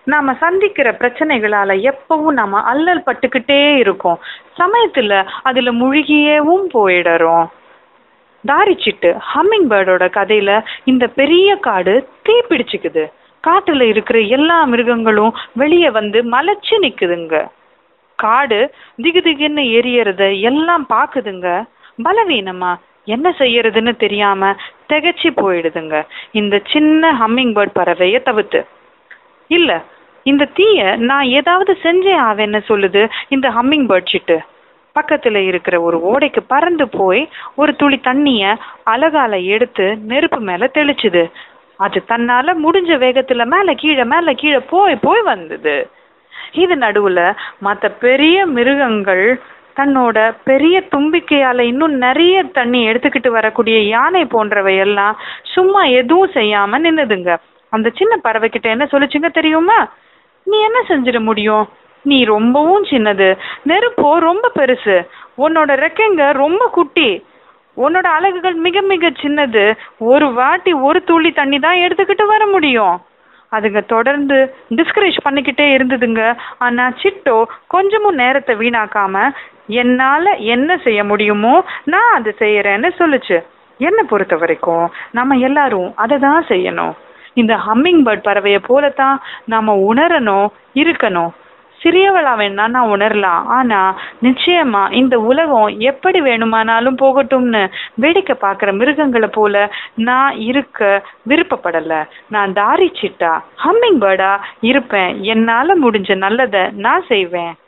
நாம சந்திக்கிற பிரச்சனைகளால எப்பவும் நாம அல்லல் பட்டுக்கிட்டே இருக்கோம் சமயத்துல அதுல முழுகியேவும் போயிடுறோம் தாரிச்சிட்டு ஹம்மிங் பேர்டோட கதையில இந்த பெரிய காடு தீ பிடிச்சுக்குது காட்டுல இருக்கிற எல்லா மிருகங்களும் வெளியே வந்து மலைச்சு நிக்குதுங்க காடு திகு திகுன்னு எரியறத எல்லாம் பாக்குதுங்க பலவீனமா என்ன செய்யறதுன்னு தெரியாம திகைச்சு போயிடுதுங்க இந்த சின்ன ஹம்மிங் பேர்ட் பறவைய தவிர்த்து இல்ல இந்த தீய நான் ஏதாவது செஞ்சே ஆவேன்னு சொல்லுது இந்த ஹம்மிங் பேர்ட் சிட்டு பக்கத்துல இருக்கிற ஒரு ஓடைக்கு பறந்து போய் ஒரு துளி தண்ணிய அலகால எடுத்து நெருப்பு மேல தெளிச்சுது அது தன்னால முடிஞ்ச வேகத்துல மேல கீழே மேல கீழே போய் போய் வந்தது இது நடுவுல மத்த பெரிய மிருகங்கள் தன்னோட பெரிய தும்பிக்கையால இன்னும் நிறைய தண்ணி எடுத்துக்கிட்டு வரக்கூடிய யானை போன்றவை எல்லாம் சும்மா எதுவும் செய்யாம நின்னுதுங்க அந்த சின்ன பறவை கிட்ட என்ன சொல்லுச்சுங்க தெரியுமா நீ என்ன செஞ்சிட முடியும் நீ ரொம்பவும் சின்னது நெருப்போ ரொம்ப பெருசு உன்னோட ரெக்கைங்க ரொம்ப குட்டி உன்னோட அலகுகள் மிக மிக சின்னது ஒரு வாட்டி ஒரு துளி தண்ணி தான் எடுத்துக்கிட்டு வர முடியும் அதுங்க தொடர்ந்து டிஸ்கரேஜ் பண்ணிக்கிட்டே இருந்ததுங்க ஆனா சிட்டோ கொஞ்சமும் நேரத்தை வீணாக்காம என்னால என்ன செய்ய முடியுமோ நான் அதை செய்யறேன்னு சொல்லுச்சு என்னை பொறுத்த வரைக்கும் நம்ம எல்லாரும் அதை தான் செய்யணும் இந்த ஹம்மிங் பேர்ட் பறவையை போலத்தான் நாம உணரணும் இருக்கணும் சிறியவளா வேணா நான் உணரலாம் ஆனா நிச்சயமா இந்த உலகம் எப்படி வேணுமானாலும் போகட்டும்னு வேடிக்கை பார்க்குற மிருகங்களை போல நான் இருக்க விருப்பப்படல நான் தாரி சிட்டா ஹம்மிங் பேர்டா இருப்பேன் என்னால முடிஞ்ச நல்லதை நான் செய்வேன்